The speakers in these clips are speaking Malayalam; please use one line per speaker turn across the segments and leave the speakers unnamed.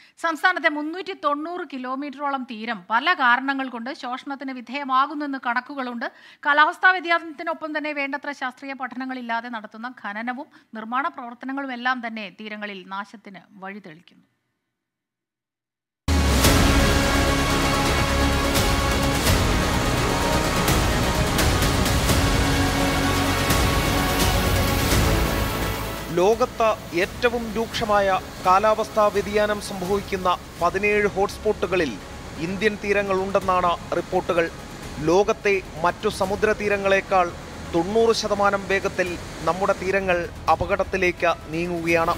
സംസ്ഥാനത്തെ മുന്നൂറ്റി തൊണ്ണൂറ് കിലോമീറ്ററോളം തീരം പല കാരണങ്ങൾ കൊണ്ട് ശോഷണത്തിന് വിധേയമാകുന്നെന്ന് കണക്കുകളുണ്ട് കാലാവസ്ഥാ വ്യതിയാനത്തിനൊപ്പം തന്നെ വേണ്ടത്ര ശാസ്ത്രീയ പഠനങ്ങളില്ലാതെ നടത്തുന്ന ഖനനവും നിർമ്മാണ പ്രവർത്തനങ്ങളും എല്ലാം തന്നെ തീരങ്ങളിൽ നാശത്തിന് വഴിതെളിക്കുന്നു
ലോകത്ത് ഏറ്റവും രൂക്ഷമായ കാലാവസ്ഥാ വ്യതിയാനം സംഭവിക്കുന്ന പതിനേഴ് ഹോട്ട്സ്പോട്ടുകളിൽ ഇന്ത്യൻ തീരങ്ങളുണ്ടെന്നാണ് റിപ്പോർട്ടുകൾ ലോകത്തെ മറ്റു സമുദ്ര തീരങ്ങളെക്കാൾ തൊണ്ണൂറ് ശതമാനം വേഗത്തിൽ നമ്മുടെ തീരങ്ങൾ അപകടത്തിലേക്ക് നീങ്ങുകയാണ്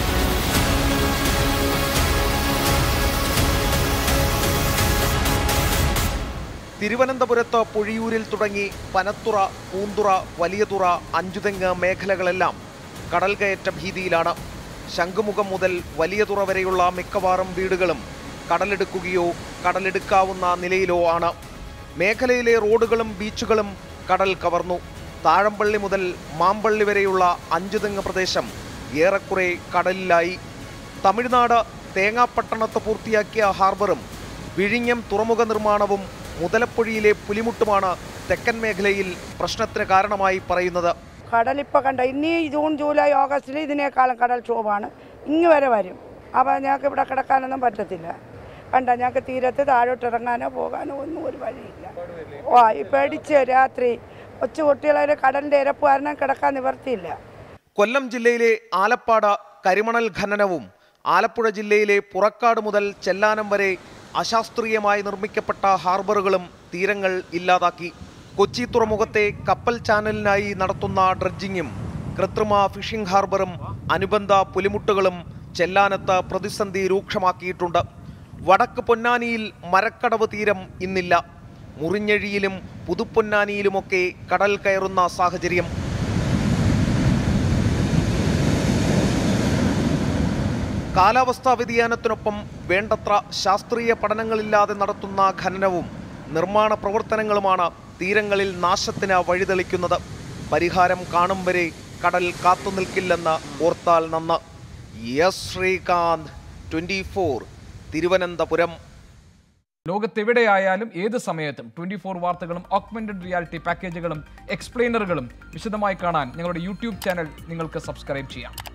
തിരുവനന്തപുരത്ത് പൊഴിയൂരിൽ തുടങ്ങി പനത്തുറ പൂന്തുറ വലിയതുറ അഞ്ചുതെങ്ങ് മേഖലകളെല്ലാം കടൽ കയറ്റ ഭീതിയിലാണ് ശംഖുമുഖം മുതൽ വലിയതുറ വരെയുള്ള മിക്കവാറും വീടുകളും കടലെടുക്കുകയോ കടലെടുക്കാവുന്ന നിലയിലോ ആണ് മേഖലയിലെ റോഡുകളും ബീച്ചുകളും കടൽ കവർന്നു താഴമ്പള്ളി മുതൽ മാമ്പള്ളി വരെയുള്ള അഞ്ചുതെങ്ങ് പ്രദേശം ഏറെക്കുറെ കടലിലായി തമിഴ്നാട് തേങ്ങാപ്പട്ടണത്ത് പൂർത്തിയാക്കിയ ഹാർബറും വിഴിഞ്ഞം തുറമുഖ നിർമ്മാണവും മുതലപ്പൊഴിയിലെ പുലിമുട്ടുമാണ് തെക്കൻ മേഖലയിൽ പ്രശ്നത്തിന് കാരണമായി പറയുന്നത്
കടലിപ്പോൾ കണ്ട ഇനി ജൂൺ ജൂലൈ ഓഗസ്റ്റിൽ ഇതിനേക്കാളും കടൽ ക്ഷോഭമാണ് ഇങ്ങ് വരെ വരും അപ്പോൾ ഞങ്ങൾക്ക് ഇവിടെ കിടക്കാനൊന്നും പറ്റത്തില്ല കണ്ട ഞങ്ങൾക്ക് തീരത്ത് താഴോട്ട് ഇറങ്ങാനോ പോകാനോ ഒന്നും ഒരു വഴിയില്ല ഓ ഈ പേടിച്ച് രാത്രി കൊച്ചു കുട്ടികളെ കടലിൻ്റെ ഇരപ്പ് കാരണം കിടക്കാൻ നിവർത്തിയില്ല
കൊല്ലം ജില്ലയിലെ ആലപ്പാട് കരിമണൽ ഖനനവും ആലപ്പുഴ ജില്ലയിലെ പുറക്കാട് മുതൽ ചെല്ലാനം വരെ അശാസ്ത്രീയമായി നിർമ്മിക്കപ്പെട്ട ഹാർബറുകളും തീരങ്ങൾ ഇല്ലാതാക്കി കൊച്ചി തുറമുഖത്തെ കപ്പൽ ചാനലിനായി നടത്തുന്ന ഡ്രഡ്ജിങ്ങും കൃത്രിമ ഫിഷിംഗ് ഹാർബറും അനുബന്ധ പുലിമുട്ടുകളും ചെല്ലാനത്ത് പ്രതിസന്ധി രൂക്ഷമാക്കിയിട്ടുണ്ട് വടക്ക് പൊന്നാനിയിൽ മരക്കടവ് തീരം ഇന്നില്ല മുറിഞ്ഞഴിയിലും പുതുപ്പൊന്നാനിയിലുമൊക്കെ കടൽ കയറുന്ന സാഹചര്യം കാലാവസ്ഥാ വ്യതിയാനത്തിനൊപ്പം വേണ്ടത്ര ശാസ്ത്രീയ പഠനങ്ങളില്ലാതെ നടത്തുന്ന ഖനനവും നിർമ്മാണ പ്രവർത്തനങ്ങളുമാണ് തീരങ്ങളിൽ നാശത്തിന് വഴിതെളിക്കുന്നത് പരിഹാരം കാണും വരെ കടൽ കാത്തുനിൽക്കില്ലെന്ന് ഓർത്താൽ നന്ന് S Srikanth twenty four Thiruvananthapuram
ലോകത്തെവിടെയായാലും ഏത് സമയത്തും ട്വന്റി ഫോർ വാർത്തകളും ഓഗ്മെന്റഡ് റിയാലിറ്റി പാക്കേജുകളും എക്സ്പ്ലെയിനറുകളും വിശദമായി കാണാൻ ഞങ്ങളുടെ യൂട്യൂബ് ചാനൽ നിങ്ങൾക്ക് സബ്സ്ക്രൈബ് ചെയ്യാം